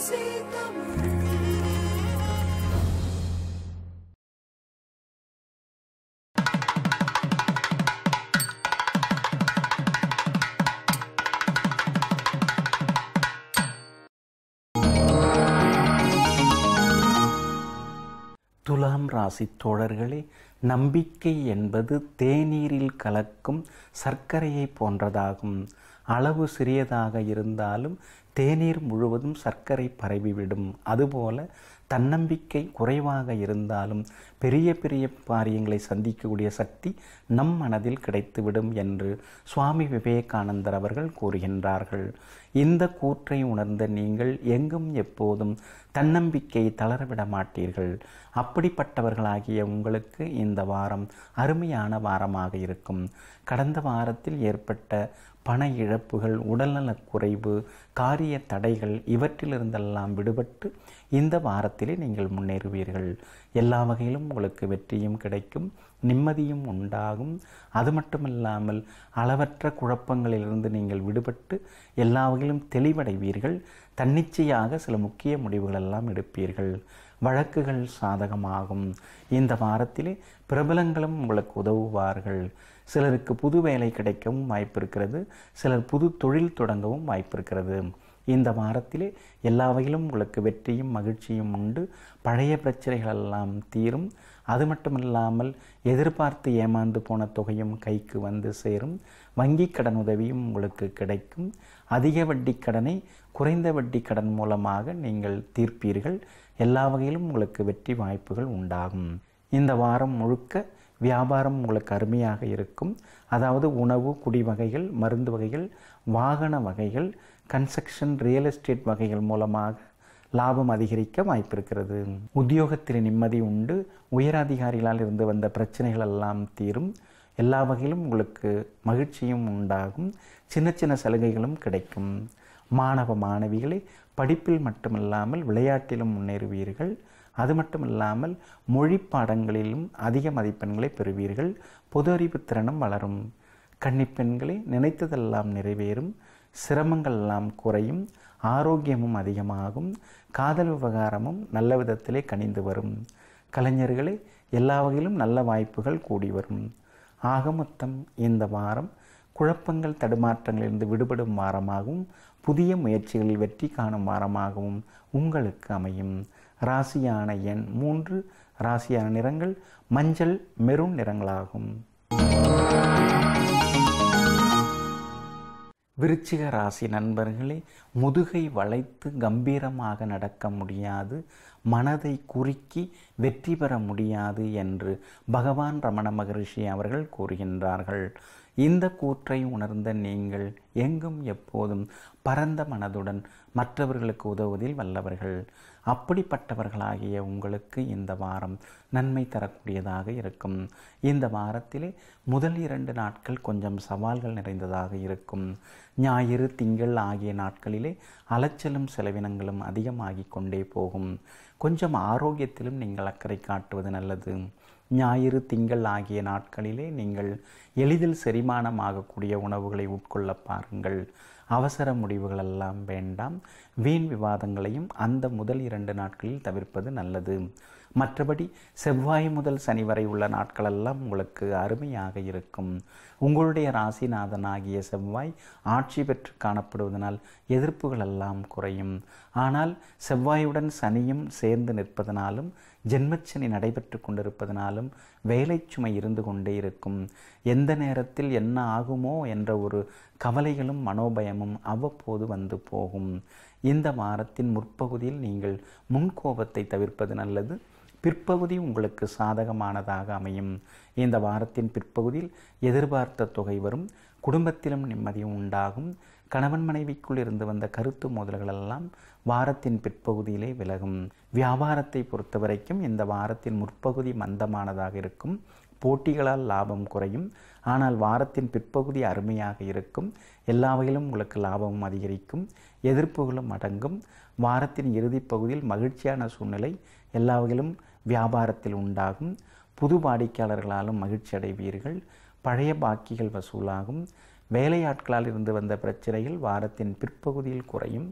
துலாம் ராசி தோழர்களே நம்பிக்கை என்பது தேநீரில் கலக்கும் சர்க்கரையை போன்றதாகும் அளவு சிறியதாக இருந்தாலும் தேநீர் முழுவதும் சர்க்கரை பரவிவிடும் அதுபோல தன்னம்பிக்கை குறைவாக இருந்தாலும் பெரிய பெரிய காரியங்களை சந்திக்கக்கூடிய சக்தி நம் மனதில் கிடைத்துவிடும் என்று சுவாமி விவேகானந்தர் அவர்கள் கூறுகின்றார்கள் இந்த கூற்றை உணர்ந்த நீங்கள் எங்கும் எப்போதும் தன்னம்பிக்கை தளரவிட மாட்டீர்கள் அப்படிப்பட்டவர்களாகிய உங்களுக்கு இந்த வாரம் அருமையான வாரமாக இருக்கும் கடந்த வாரத்தில் ஏற்பட்ட பண இழப்புகள் உடல்நலக் குறைவு காரிய தடைகள் இவற்றிலிருந்தெல்லாம் விடுபட்டு இந்த வாரத்திலே நீங்கள் முன்னேறுவீர்கள் எல்லா வகையிலும் உங்களுக்கு வெற்றியும் கிடைக்கும் நிம்மதியும் உண்டாகும் அது மட்டுமில்லாமல் அளவற்ற குழப்பங்களிலிருந்து நீங்கள் விடுபட்டு எல்லா வகையிலும் தெளிவடைவீர்கள் தன்னிச்சையாக சில முக்கிய முடிவுகள் எல்லாம் எடுப்பீர்கள் வழக்குகள் சாதகமாகும் இந்த வாரத்திலே பிரபலங்களும் உங்களுக்கு உதவுவார்கள் சிலருக்கு புது வேலை கிடைக்கவும் வாய்ப்பு இருக்கிறது சிலர் புது தொழில் தொடங்கவும் வாய்ப்பு இருக்கிறது இந்த வாரத்திலே எல்லா வகையிலும் உங்களுக்கு வெற்றியும் மகிழ்ச்சியும் உண்டு பழைய பிரச்சனைகள் எல்லாம் தீரும் அது மட்டுமில்லாமல் எதிர்பார்த்து ஏமாந்து போன தொகையும் கைக்கு வந்து சேரும் வங்கி கடன் உதவியும் உங்களுக்கு கிடைக்கும் அதிக வட்டி கடனை குறைந்த வட்டி கடன் மூலமாக நீங்கள் தீர்ப்பீர்கள் எல்லா வகையிலும் உங்களுக்கு வெற்றி வாய்ப்புகள் உண்டாகும் இந்த வாரம் முழுக்க வியாபாரம் உங்களுக்கு அருமையாக இருக்கும் அதாவது உணவு குடி வகைகள் மருந்து வகைகள் வாகன வகைகள் கன்ஸ்ட்ரக்ஷன் ரியல் எஸ்டேட் வகைகள் மூலமாக லாபம் அதிகரிக்க வாய்ப்பு இருக்கிறது உத்தியோகத்தில் நிம்மதி உண்டு உயரதிகாரிகளால் இருந்து வந்த பிரச்சனைகள் எல்லாம் தீரும் எல்லா வகையிலும் உங்களுக்கு மகிழ்ச்சியும் உண்டாகும் சின்ன சின்ன சலுகைகளும் கிடைக்கும் மாணவ மாணவிகளை படிப்பில் மட்டுமல்லாமல் விளையாட்டிலும் முன்னேறுவீர்கள் அது மட்டுமில்லாமல் மொழி பாடங்களிலும் அதிக மதிப்பெண்களை பெறுவீர்கள் பொது அறிவு திறனும் வளரும் கன்னிப்பெண்களை நினைத்ததெல்லாம் நிறைவேறும் சிரமங்கள் எல்லாம் குறையும் ஆரோக்கியமும் அதிகமாகும் காதல் விவகாரமும் நல்ல விதத்திலே கனிந்து வரும் கலைஞர்களே எல்லா வகையிலும் நல்ல வாய்ப்புகள் கூடி வரும் ஆக மொத்தம் இந்த வாரம் குழப்பங்கள் தடுமாற்றங்களிலிருந்து விடுபடும் வாரமாகவும் புதிய முயற்சிகளில் வெற்றி காணும் வாரமாகவும் உங்களுக்கு அமையும் ராசியான எண் மூன்று ராசியான நிறங்கள் மஞ்சள் மெரூன் நிறங்களாகும் விருச்சிக ராசி நண்பர்களே முதுகை வளைத்து கம்பீரமாக நடக்க முடியாது மனதை குறுக்கி வெற்றி பெற முடியாது என்று பகவான் ரமண மகரிஷி அவர்கள் கூறுகின்றார்கள் இந்த கூற்றை உணர்ந்த நீங்கள் எங்கும் எப்போதும் பரந்த மனதுடன் மற்றவர்களுக்கு உதவுவதில் வல்லவர்கள் அப்படிப்பட்டவர்களாகிய உங்களுக்கு இந்த வாரம் நன்மை தரக்கூடியதாக இருக்கும் இந்த வாரத்திலே முதல் இரண்டு நாட்கள் கொஞ்சம் சவால்கள் நிறைந்ததாக இருக்கும் ஞாயிறு திங்கள் ஆகிய நாட்களிலே அலைச்சலும் செலவினங்களும் அதிகமாகிக் கொண்டே போகும் கொஞ்சம் ஆரோக்கியத்திலும் நீங்கள் அக்கறை காட்டுவது நல்லது ஞாயிறு திங்கள் ஆகிய நாட்களிலே நீங்கள் எளிதில் செரிமானமாகக்கூடிய உணவுகளை உட்கொள்ள பாருங்கள் அவசர முடிவுகள் எல்லாம் வேண்டாம் வீண் விவாதங்களையும் அந்த முதல் இரண்டு நாட்களில் தவிர்ப்பது நல்லது மற்றபடி செவ்வாய் முதல் சனி வரை உள்ள நாட்களெல்லாம் உங்களுக்கு அருமையாக இருக்கும் உங்களுடைய ராசிநாதனாகிய செவ்வாய் ஆட்சி பெற்று காணப்படுவதனால் எதிர்ப்புகள் எல்லாம் குறையும் ஆனால் செவ்வாயுடன் சனியும் சேர்ந்து நிற்பதனாலும் ஜென்மச்சனி நடைபெற்று கொண்டிருப்பதனாலும் வேலை சுமை இருந்து கொண்டே இருக்கும் எந்த நேரத்தில் என்ன ஆகுமோ என்ற ஒரு கவலைகளும் மனோபயமும் அவ்வப்போது வந்து போகும் இந்த வாரத்தின் முற்பகுதியில் நீங்கள் முன்கோபத்தை தவிர்ப்பது நல்லது பிற்பகுதி உங்களுக்கு சாதகமானதாக அமையும் இந்த வாரத்தின் பிற்பகுதியில் எதிர்பார்த்த தொகை வரும் குடும்பத்திலும் நிம்மதியும் உண்டாகும் கணவன் மனைவிக்குள் இருந்து வந்த கருத்து மோதல்களெல்லாம் வாரத்தின் பிற்பகுதியிலே விலகும் வியாபாரத்தை பொறுத்த வரைக்கும் இந்த வாரத்தின் முற்பகுதி மந்தமானதாக இருக்கும் போட்டிகளால் லாபம் குறையும் ஆனால் வாரத்தின் பிற்பகுதி அருமையாக இருக்கும் எல்லா வகையிலும் உங்களுக்கு லாபமும் அதிகரிக்கும் எதிர்ப்புகளும் அடங்கும் வாரத்தின் இறுதி பகுதியில் மகிழ்ச்சியான சூழ்நிலை எல்லா வகையிலும் வியாபாரத்தில் உண்டாகும் புது வாடிக்கையாளர்களாலும் மகிழ்ச்சி அடைவீர்கள் பழைய பாக்கிகள் வசூலாகும் வேலையாட்களால் இருந்து வந்த பிரச்சனைகள் வாரத்தின் பிற்பகுதியில் குறையும்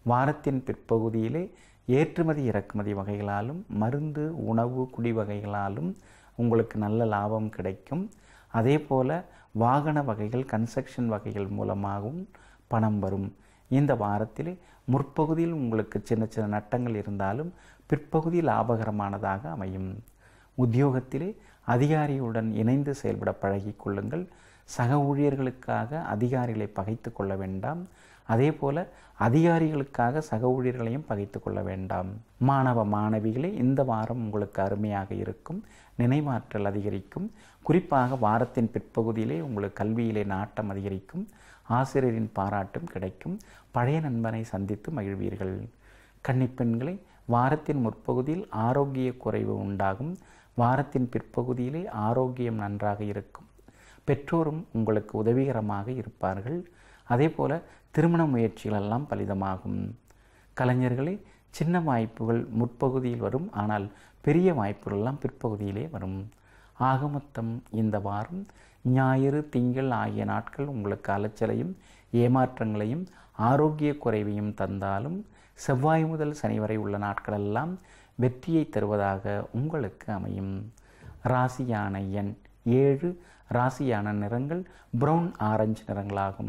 வாரத்தின் பிற்பகுதியிலே ஏற்றுமதி இறக்குமதி வகைகளாலும் மருந்து உணவு குடி வகைகளாலும் உங்களுக்கு நல்ல லாபம் கிடைக்கும் அதே போல் வாகன வகைகள் கன்ஸ்ட்ரக்ஷன் வகைகள் மூலமாகவும் பணம் வரும் இந்த வாரத்தில் முற்பகுதியில் உங்களுக்கு சின்ன சின்ன நட்டங்கள் இருந்தாலும் பிற்பகுதி லாபகரமானதாக அமையும் உத்தியோகத்திலே அதிகாரியுடன் இணைந்து செயல்பட பழகிக் கொள்ளுங்கள் சக ஊழியர்களுக்காக அதிகாரிகளை பகைத்து கொள்ள வேண்டாம் அதே போல அதிகாரிகளுக்காக சக ஊழியர்களையும் பகைத்து கொள்ள வேண்டாம் மாணவ மாணவிகளே இந்த வாரம் உங்களுக்கு அருமையாக இருக்கும் நினைவாற்றல் அதிகரிக்கும் குறிப்பாக வாரத்தின் பிற்பகுதியிலே உங்களுக்கு கல்வியிலே நாட்டம் அதிகரிக்கும் ஆசிரியரின் பாராட்டும் கிடைக்கும் பழைய நண்பனை சந்தித்து மகிழ்வீர்கள் கன்னிப்பெண்களை வாரத்தின் முற்பகுதியில் ஆரோக்கிய குறைவு உண்டாகும் வாரத்தின் பிற்பகுதியிலே ஆரோக்கியம் நன்றாக இருக்கும் பெற்றோரும் உங்களுக்கு உதவிகரமாக இருப்பார்கள் அதே போல திருமண முயற்சிகளெல்லாம் பலிதமாகும் கலைஞர்களே சின்ன வாய்ப்புகள் முற்பகுதியில் வரும் ஆனால் பெரிய வாய்ப்புகளெல்லாம் பிற்பகுதியிலே வரும் ஆகமொத்தம் இந்த வாரம் ஞாயிறு திங்கள் ஆகிய நாட்கள் உங்களுக்கு அலைச்சலையும் ஏமாற்றங்களையும் ஆரோக்கிய குறைவையும் தந்தாலும் செவ்வாய் முதல் சனி வரை உள்ள நாட்களெல்லாம் வெற்றியை தருவதாக உங்களுக்கு அமையும் ராசியான எண் ஏழு ராசியான நிறங்கள் பிரவுன் ஆரஞ்சு நிறங்களாகும்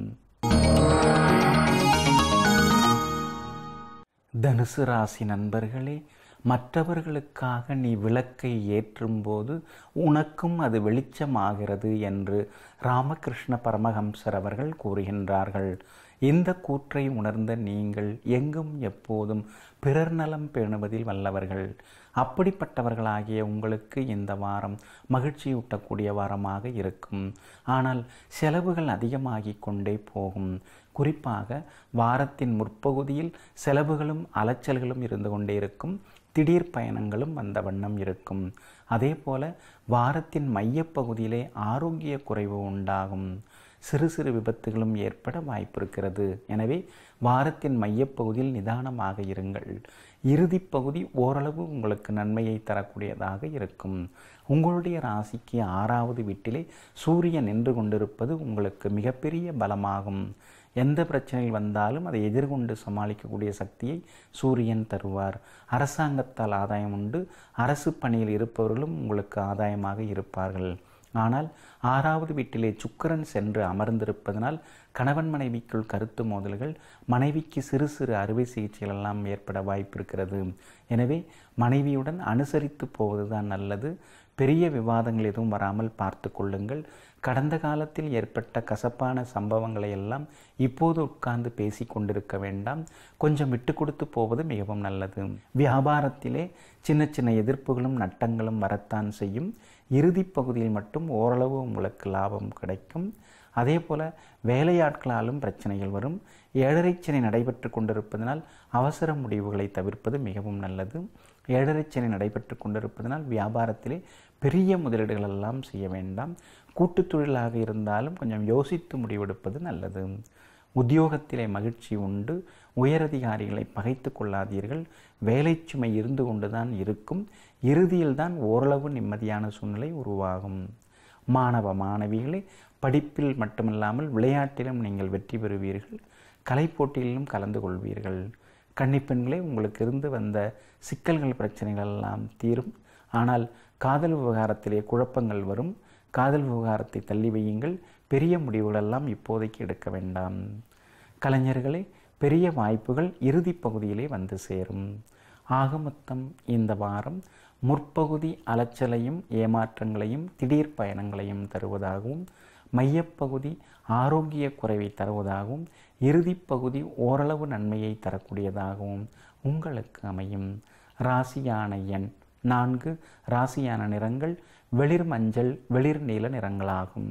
தனுசு ராசி நண்பர்களே மற்றவர்களுக்காக நீ விளக்கை ஏற்றும்போது உனக்கும் அது வெளிச்சமாகிறது என்று ராமகிருஷ்ண பரமஹம்சர் அவர்கள் கூறுகின்றார்கள் இந்த கூற்றை உணர்ந்த நீங்கள் எங்கும் எப்போதும் பிறர் நலம் பேணுவதில் வல்லவர்கள் அப்படிப்பட்டவர்களாகிய உங்களுக்கு இந்த வாரம் மகிழ்ச்சியூட்டக்கூடிய வாரமாக இருக்கும் ஆனால் செலவுகள் அதிகமாகி கொண்டே போகும் குறிப்பாக வாரத்தின் முற்பகுதியில் செலவுகளும் அலைச்சல்களும் இருந்து கொண்டே இருக்கும் திடீர் பயணங்களும் வந்த வண்ணம் இருக்கும் அதே போல வாரத்தின் மையப்பகுதியிலே ஆரோக்கிய குறைவு உண்டாகும் சிறு சிறு விபத்துகளும் ஏற்பட வாய்ப்பு இருக்கிறது எனவே வாரத்தின் மையப்பகுதியில் நிதானமாக இருங்கள் இறுதி பகுதி ஓரளவு உங்களுக்கு நன்மையை தரக்கூடியதாக இருக்கும் உங்களுடைய ராசிக்கு ஆறாவது வீட்டிலே சூரியன் நின்று கொண்டிருப்பது உங்களுக்கு மிகப்பெரிய பலமாகும் எந்த பிரச்சனைகள் வந்தாலும் அதை எதிர்கொண்டு சமாளிக்கக்கூடிய சக்தியை சூரியன் தருவார் அரசாங்கத்தால் ஆதாயம் உண்டு அரசு பணியில் இருப்பவர்களும் உங்களுக்கு ஆதாயமாக இருப்பார்கள் ஆனால் ஆறாவது வீட்டிலே சுக்கரன் சென்று அமர்ந்திருப்பதனால் கணவன் மனைவிக்குள் கருத்து மோதல்கள் மனைவிக்கு சிறு சிறு அறுவை சிகிச்சைகள் எல்லாம் ஏற்பட வாய்ப்பு இருக்கிறது எனவே மனைவியுடன் அனுசரித்து போவதுதான் நல்லது பெரிய விவாதங்கள் எதுவும் வராமல் பார்த்து கொள்ளுங்கள் கடந்த காலத்தில் ஏற்பட்ட கசப்பான சம்பவங்களை எல்லாம் இப்போது உட்கார்ந்து பேசி கொண்டிருக்க வேண்டாம் கொஞ்சம் விட்டு கொடுத்து போவது மிகவும் நல்லது வியாபாரத்திலே சின்ன சின்ன எதிர்ப்புகளும் நட்டங்களும் வரத்தான் செய்யும் இறுதி பகுதியில் மட்டும் ஓரளவு உங்களுக்கு லாபம் கிடைக்கும் அதே போல் வேலையாட்களாலும் பிரச்சனைகள் வரும் ஏழரைச்சனை நடைபெற்று கொண்டிருப்பதனால் அவசர முடிவுகளை தவிர்ப்பது மிகவும் நல்லது ஏழரைச்சனை நடைபெற்று கொண்டிருப்பதனால் வியாபாரத்திலே பெரிய முதலீடுகள் எல்லாம் செய்ய வேண்டாம் கூட்டுத் தொழிலாக இருந்தாலும் கொஞ்சம் யோசித்து முடிவெடுப்பது நல்லது உத்தியோகத்திலே மகிழ்ச்சி உண்டு உயரதிகாரிகளை பகைத்து கொள்ளாதீர்கள் வேலை சுமை இருந்து கொண்டுதான் இருக்கும் இறுதியில் தான் ஓரளவு நிம்மதியான சூழ்நிலை உருவாகும் மாணவ மாணவிகளே படிப்பில் மட்டுமல்லாமல் விளையாட்டிலும் நீங்கள் வெற்றி பெறுவீர்கள் கலைப்போட்டியிலும் கலந்து கொள்வீர்கள் கன்னிப்பெண்களே உங்களுக்கு இருந்து வந்த சிக்கல்கள் பிரச்சனைகள் எல்லாம் தீரும் ஆனால் காதல் விவகாரத்திலே குழப்பங்கள் வரும் காதல் விவகாரத்தை தள்ளி வையுங்கள் பெரிய முடிவுகளெல்லாம் இப்போதைக்கு எடுக்க வேண்டாம் கலைஞர்களே பெரிய வாய்ப்புகள் இறுதி பகுதியிலே வந்து சேரும் ஆக மொத்தம் இந்த வாரம் முற்பகுதி அலைச்சலையும் ஏமாற்றங்களையும் திடீர் பயணங்களையும் தருவதாகவும் மையப்பகுதி ஆரோக்கிய குறைவை தருவதாகவும் இறுதிப்பகுதி ஓரளவு நன்மையை தரக்கூடியதாகவும் உங்களுக்கு அமையும் ராசியான எண் நான்கு ராசியான நிறங்கள் வெளிர் மஞ்சள் வெளிர் நீல நிறங்களாகும்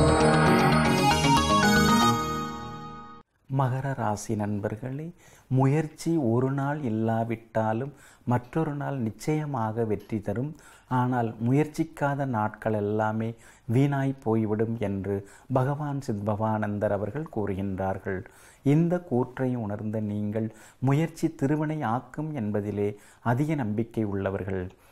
மகர ராசி நண்பர்களே முயற்சி ஒரு நாள் இல்லாவிட்டாலும் மற்றொரு நாள் நிச்சயமாக வெற்றி தரும் ஆனால் முயற்சிக்காத நாட்கள் எல்லாமே வீணாய் போய்விடும் என்று பகவான் சித்பவானந்தர் அவர்கள் கூறுகின்றார்கள் இந்த கூற்றை உணர்ந்த நீங்கள் முயற்சி திருவினை ஆக்கும் என்பதிலே அதிக நம்பிக்கை உள்ளவர்கள்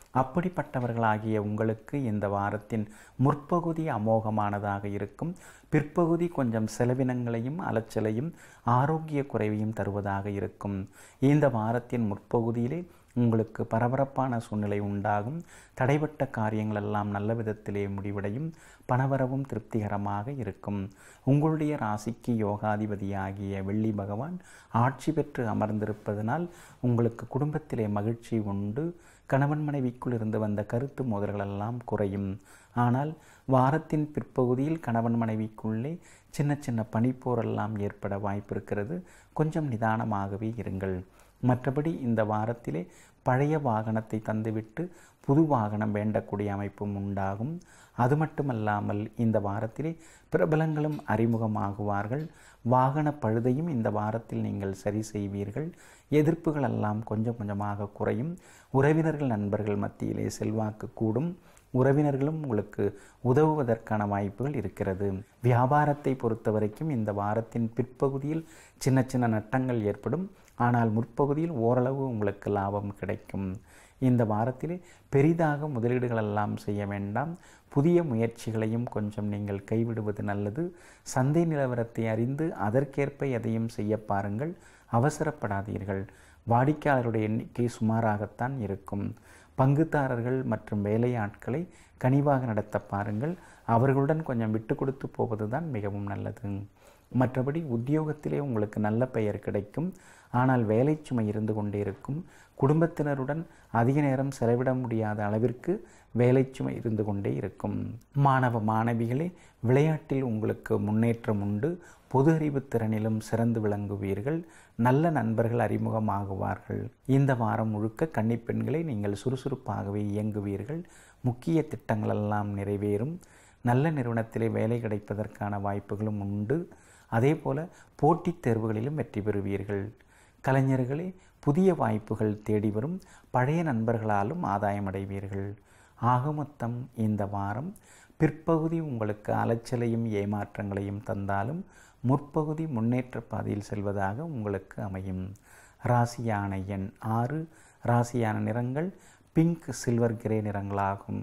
அப்படிப்பட்டவர்களாகிய உங்களுக்கு இந்த வாரத்தின் முற்பகுதி அமோகமானதாக இருக்கும் பிற்பகுதி கொஞ்சம் செலவினங்களையும் அலைச்சலையும் ஆரோக்கிய குறைவையும் தருவதாக இருக்கும் இந்த வாரத்தின் முற்பகுதியிலே உங்களுக்கு பரபரப்பான சூழ்நிலை உண்டாகும் தடைப்பட்ட காரியங்கள் எல்லாம் நல்ல விதத்திலே முடிவடையும் பணவரவும் திருப்திகரமாக இருக்கும் உங்களுடைய ராசிக்கு யோகாதிபதியாகிய வெள்ளி பகவான் ஆட்சி பெற்று அமர்ந்திருப்பதனால் உங்களுக்கு குடும்பத்திலே மகிழ்ச்சி உண்டு கணவன் மனைவிக்குள் இருந்து வந்த கருத்து மோதல்களெல்லாம் குறையும் ஆனால் வாரத்தின் பிற்பகுதியில் கணவன் மனைவிக்குள்ளே சின்ன சின்ன பனிப்போரெல்லாம் ஏற்பட வாய்ப்பு இருக்கிறது கொஞ்சம் நிதானமாகவே இருங்கள் மற்றபடி இந்த வாரத்திலே பழைய வாகனத்தை தந்துவிட்டு புது வாகனம் வேண்டக்கூடிய அமைப்பும் உண்டாகும் அது மட்டுமல்லாமல் இந்த வாரத்திலே பிரபலங்களும் அறிமுகமாகுவார்கள் வாகன பழுதையும் இந்த வாரத்தில் நீங்கள் சரி செய்வீர்கள் எதிர்ப்புகள் எல்லாம் கொஞ்சம் கொஞ்சமாக குறையும் உறவினர்கள் நண்பர்கள் மத்தியிலே செல்வாக்கு கூடும் உறவினர்களும் உங்களுக்கு உதவுவதற்கான வாய்ப்புகள் இருக்கிறது வியாபாரத்தை பொறுத்த வரைக்கும் இந்த வாரத்தின் பிற்பகுதியில் சின்ன சின்ன நட்டங்கள் ஏற்படும் ஆனால் முற்பகுதியில் ஓரளவு உங்களுக்கு லாபம் கிடைக்கும் இந்த வாரத்திலே பெரிதாக முதலீடுகள் எல்லாம் செய்ய வேண்டாம் புதிய முயற்சிகளையும் கொஞ்சம் நீங்கள் கைவிடுவது நல்லது சந்தை நிலவரத்தை அறிந்து அதற்கேற்ப எதையும் செய்ய பாருங்கள் அவசரப்படாதீர்கள் வாடிக்கையாளருடைய எண்ணிக்கை சுமாராகத்தான் இருக்கும் பங்குதாரர்கள் மற்றும் வேலையாட்களை கனிவாக நடத்த பாருங்கள் அவர்களுடன் கொஞ்சம் விட்டு கொடுத்து போவது தான் மிகவும் நல்லது மற்றபடி உத்தியோகத்திலே உங்களுக்கு நல்ல பெயர் கிடைக்கும் ஆனால் வேலை சுமை இருந்து கொண்டே இருக்கும் குடும்பத்தினருடன் அதிக நேரம் செலவிட முடியாத அளவிற்கு வேலை சுமை இருந்து கொண்டே இருக்கும் மாணவ மாணவிகளே விளையாட்டில் உங்களுக்கு முன்னேற்றம் உண்டு பொது அறிவு திறனிலும் சிறந்து விளங்குவீர்கள் நல்ல நண்பர்கள் அறிமுகமாகுவார்கள் இந்த வாரம் முழுக்க கன்னிப்பெண்களை நீங்கள் சுறுசுறுப்பாகவே இயங்குவீர்கள் முக்கிய திட்டங்களெல்லாம் நிறைவேறும் நல்ல நிறுவனத்திலே வேலை கிடைப்பதற்கான வாய்ப்புகளும் உண்டு அதே போல போட்டித் தேர்வுகளிலும் வெற்றி பெறுவீர்கள் கலைஞர்களே புதிய வாய்ப்புகள் தேடி வரும் பழைய நண்பர்களாலும் ஆதாயமடைவீர்கள் ஆக மொத்தம் இந்த வாரம் பிற்பகுதி உங்களுக்கு அலைச்சலையும் ஏமாற்றங்களையும் தந்தாலும் முற்பகுதி முன்னேற்ற பாதையில் செல்வதாக உங்களுக்கு அமையும் ராசியான எண் ஆறு ராசியான நிறங்கள் பிங்க் சில்வர் கிரே நிறங்களாகும்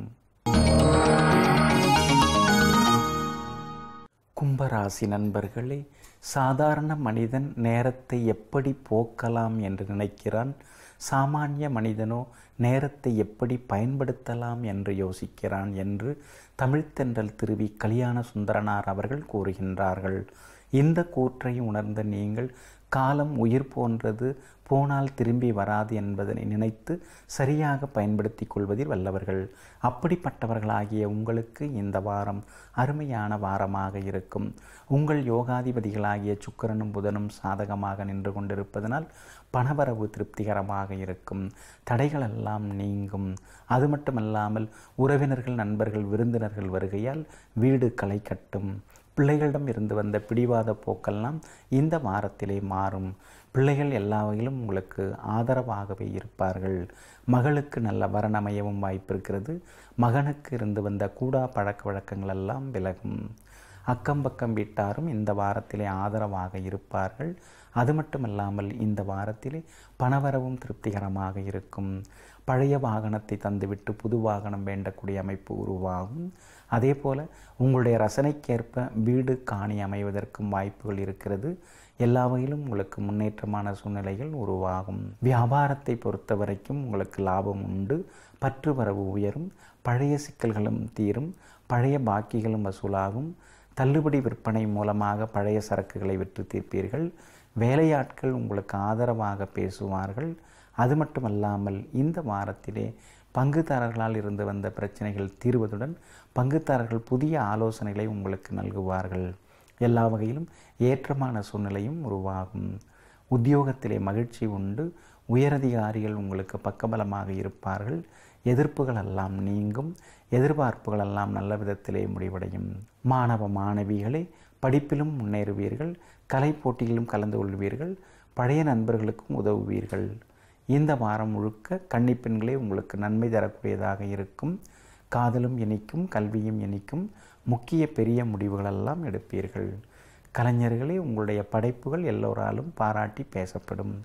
கும்பராசி நண்பர்களே சாதாரண மனிதன் நேரத்தை எப்படி போக்கலாம் என்று நினைக்கிறான் சாமானிய மனிதனோ நேரத்தை எப்படி பயன்படுத்தலாம் என்று யோசிக்கிறான் என்று தமிழ்த்தென்றல் திருவி கல்யாண சுந்தரனார் அவர்கள் கூறுகின்றார்கள் இந்த கூற்றை உணர்ந்த நீங்கள் காலம் உயிர் போன்றது போனால் திரும்பி வராது என்பதனை நினைத்து சரியாக பயன்படுத்தி கொள்வதில் வல்லவர்கள் அப்படிப்பட்டவர்களாகிய உங்களுக்கு இந்த வாரம் அருமையான வாரமாக இருக்கும் உங்கள் யோகாதிபதிகளாகிய சுக்கரனும் புதனும் சாதகமாக நின்று கொண்டிருப்பதனால் பணவரவு திருப்திகரமாக இருக்கும் தடைகளெல்லாம் நீங்கும் அது மட்டுமல்லாமல் உறவினர்கள் நண்பர்கள் விருந்தினர்கள் வருகையால் வீடு களை கட்டும் பிள்ளைகளிடம் இருந்து வந்த பிடிவாத போக்கெல்லாம் இந்த வாரத்திலே மாறும் பிள்ளைகள் எல்லா வகையிலும் உங்களுக்கு ஆதரவாகவே இருப்பார்கள் மகளுக்கு நல்ல வரணமையவும் வாய்ப்பு இருக்கிறது மகனுக்கு இருந்து வந்த கூடா பழக்க வழக்கங்கள் எல்லாம் விலகும் அக்கம் பக்கம் வீட்டாரும் இந்த வாரத்திலே ஆதரவாக இருப்பார்கள் அது மட்டுமல்லாமல் இந்த வாரத்திலே பணவரவும் திருப்திகரமாக இருக்கும் பழைய வாகனத்தை தந்துவிட்டு புது வாகனம் வேண்டக்கூடிய அமைப்பு உருவாகும் அதே போல் உங்களுடைய ரசனைக்கேற்ப வீடு காணி அமைவதற்கும் வாய்ப்புகள் இருக்கிறது எல்லா வகையிலும் உங்களுக்கு முன்னேற்றமான சூழ்நிலைகள் உருவாகும் வியாபாரத்தை பொறுத்த வரைக்கும் உங்களுக்கு லாபம் உண்டு பற்று வரவு உயரும் பழைய சிக்கல்களும் தீரும் பழைய பாக்கிகளும் வசூலாகும் தள்ளுபடி விற்பனை மூலமாக பழைய சரக்குகளை விற்று தீர்ப்பீர்கள் வேலையாட்கள் உங்களுக்கு ஆதரவாக பேசுவார்கள் அது மட்டுமல்லாமல் இந்த வாரத்திலே பங்குதாரர்களால் இருந்து வந்த பிரச்சனைகள் தீர்வதுடன் பங்குதாரர்கள் புதிய ஆலோசனைகளை உங்களுக்கு நல்குவார்கள் எல்லா வகையிலும் ஏற்றமான சூழ்நிலையும் உருவாகும் உத்தியோகத்திலே மகிழ்ச்சி உண்டு உயரதிகாரிகள் உங்களுக்கு பக்கபலமாக இருப்பார்கள் எதிர்ப்புகள் எல்லாம் நீங்கும் எதிர்பார்ப்புகள் எல்லாம் நல்ல விதத்திலே முடிவடையும் மாணவ மாணவிகளே படிப்பிலும் முன்னேறுவீர்கள் கலை போட்டியிலும் கலந்து கொள்வீர்கள் பழைய நண்பர்களுக்கும் உதவுவீர்கள் இந்த வாரம் முழுக்க கன்னிப்பெண்களே உங்களுக்கு நன்மை தரக்கூடியதாக இருக்கும் காதலும் இனிக்கும் கல்வியும் இனிக்கும் முக்கிய பெரிய முடிவுகளெல்லாம் எடுப்பீர்கள் கலைஞர்களே உங்களுடைய படைப்புகள் எல்லோராலும் பாராட்டி பேசப்படும்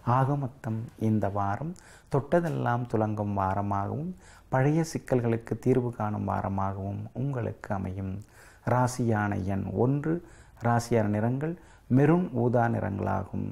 ஆக மொத்தம் இந்த வாரம் தொட்டதெல்லாம் துலங்கும் வாரமாகவும் பழைய சிக்கல்களுக்கு தீர்வு காணும் வாரமாகவும் உங்களுக்கு அமையும் ராசியான எண் ஒன்று ராசியான நிறங்கள் மெருண் ஊதா நிறங்களாகும்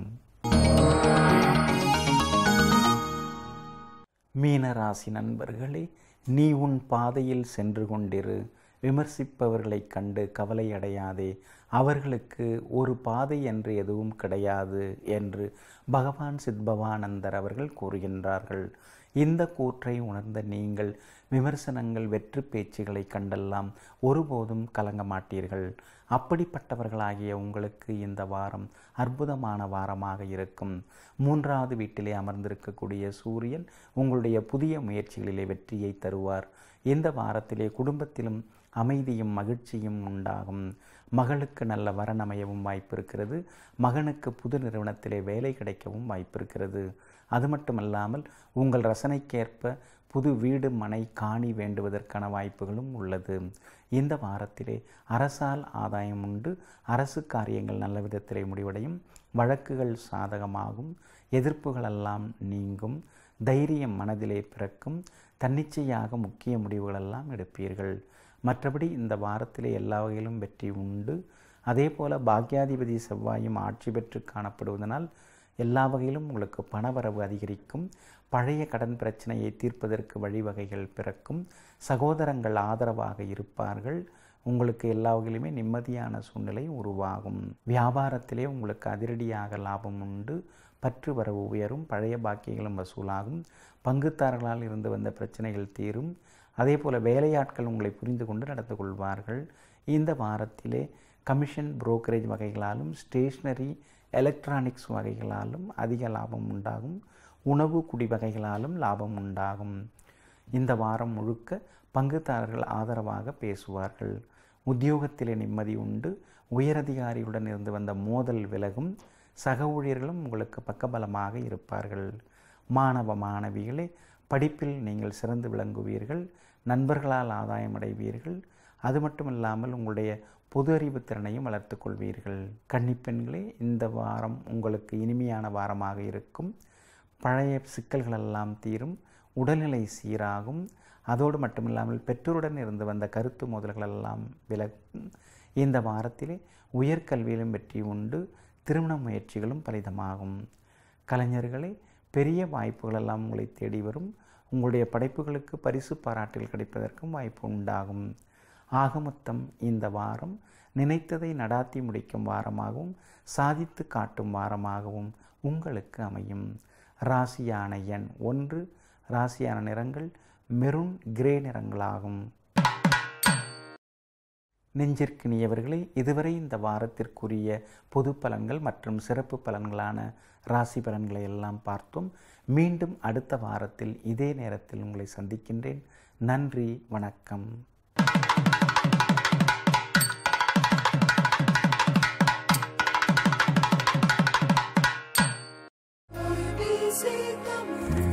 மீன ராசி நண்பர்களே நீ உன் பாதையில் சென்று கொண்டிரு விமர்சிப்பவர்களைக் கண்டு கவலை அடையாதே அவர்களுக்கு ஒரு பாதை என்று எதுவும் கிடையாது என்று பகவான் சித்பவானந்தர் அவர்கள் கூறுகின்றார்கள் இந்த கூற்றை உணர்ந்த நீங்கள் விமர்சனங்கள் வெற்று பேச்சுகளை கண்டெல்லாம் ஒருபோதும் கலங்க மாட்டீர்கள் அப்படிப்பட்டவர்களாகிய உங்களுக்கு இந்த வாரம் அற்புதமான வாரமாக இருக்கும் மூன்றாவது வீட்டிலே அமர்ந்திருக்கக்கூடிய சூரியன் உங்களுடைய புதிய முயற்சிகளிலே வெற்றியை தருவார் இந்த வாரத்திலே குடும்பத்திலும் அமைதியும் மகிழ்ச்சியும் உண்டாகும் மகளுக்கு நல்ல வரன் அமையவும் வாய்ப்பு இருக்கிறது மகனுக்கு புது நிறுவனத்திலே வேலை கிடைக்கவும் வாய்ப்பு இருக்கிறது அது மட்டுமல்லாமல் உங்கள் ரசனைக்கேற்ப புது வீடு மனை காணி வேண்டுவதற்கான வாய்ப்புகளும் உள்ளது இந்த வாரத்திலே அரசால் ஆதாயம் உண்டு அரசு காரியங்கள் நல்ல விதத்திலே முடிவடையும் வழக்குகள் சாதகமாகும் எதிர்ப்புகளெல்லாம் நீங்கும் தைரியம் மனதிலே பிறக்கும் தன்னிச்சையாக முக்கிய முடிவுகளெல்லாம் எடுப்பீர்கள் மற்றபடி இந்த வாரத்திலே எல்லா வகையிலும் வெற்றி உண்டு அதே போல் பாக்யாதிபதி செவ்வாயும் ஆட்சி பெற்று காணப்படுவதனால் எல்லா வகையிலும் உங்களுக்கு பணவரவு அதிகரிக்கும் பழைய கடன் பிரச்சனையை தீர்ப்பதற்கு வழிவகைகள் பிறக்கும் சகோதரங்கள் ஆதரவாக இருப்பார்கள் உங்களுக்கு எல்லா வகையிலுமே நிம்மதியான சூழ்நிலை உருவாகும் வியாபாரத்திலே உங்களுக்கு அதிரடியாக லாபம் உண்டு பற்று வரவு உயரும் பழைய பாக்கியங்களும் வசூலாகும் பங்குதாரர்களால் இருந்து வந்த பிரச்சனைகள் தீரும் அதே போல் வேலையாட்கள் உங்களை புரிந்து கொண்டு நடந்து கொள்வார்கள் இந்த வாரத்திலே கமிஷன் புரோக்கரேஜ் வகைகளாலும் ஸ்டேஷ்னரி எலக்ட்ரானிக்ஸ் வகைகளாலும் அதிக லாபம் உண்டாகும் உணவு குடி வகைகளாலும் லாபம் உண்டாகும் இந்த வாரம் முழுக்க பங்குதாரர்கள் ஆதரவாக பேசுவார்கள் உத்தியோகத்திலே நிம்மதி உண்டு உயரதிகாரியுடன் இருந்து வந்த மோதல் விலகும் சக ஊழியர்களும் உங்களுக்கு பக்கபலமாக இருப்பார்கள் மாணவ மாணவிகளே படிப்பில் நீங்கள் சிறந்து விளங்குவீர்கள் நண்பர்களால் ஆதாயம் அடைவீர்கள் அது மட்டுமில்லாமல் உங்களுடைய பொது அறிவு திறனையும் வளர்த்து கொள்வீர்கள் கன்னிப்பெண்களே இந்த வாரம் உங்களுக்கு இனிமையான வாரமாக இருக்கும் பழைய சிக்கல்களெல்லாம் தீரும் உடல்நிலை சீராகும் அதோடு மட்டுமில்லாமல் பெற்றோருடன் இருந்து வந்த கருத்து மோதல்களெல்லாம் விலகும் இந்த வாரத்திலே உயர்கல்வியிலும் வெற்றி உண்டு திருமண முயற்சிகளும் பலிதமாகும் கலைஞர்களே பெரிய வாய்ப்புகளெல்லாம் உங்களை தேடி வரும் உங்களுடைய படைப்புகளுக்கு பரிசு பாராட்டில் கிடைப்பதற்கும் வாய்ப்பு உண்டாகும் ஆக மொத்தம் இந்த வாரம் நினைத்ததை நடாத்தி முடிக்கும் வாரமாகவும் சாதித்து காட்டும் வாரமாகவும் உங்களுக்கு அமையும் ராசியான எண் ஒன்று ராசியான நிறங்கள் மெரூன் கிரே நிறங்களாகும் நெஞ்சிற்கினியவர்களே இதுவரை இந்த வாரத்திற்குரிய பொது பலன்கள் மற்றும் சிறப்பு பலன்களான ராசி பலன்களை எல்லாம் பார்த்தோம் மீண்டும் அடுத்த வாரத்தில் இதே நேரத்தில் உங்களை சந்திக்கின்றேன் நன்றி வணக்கம் ABC தமிழ்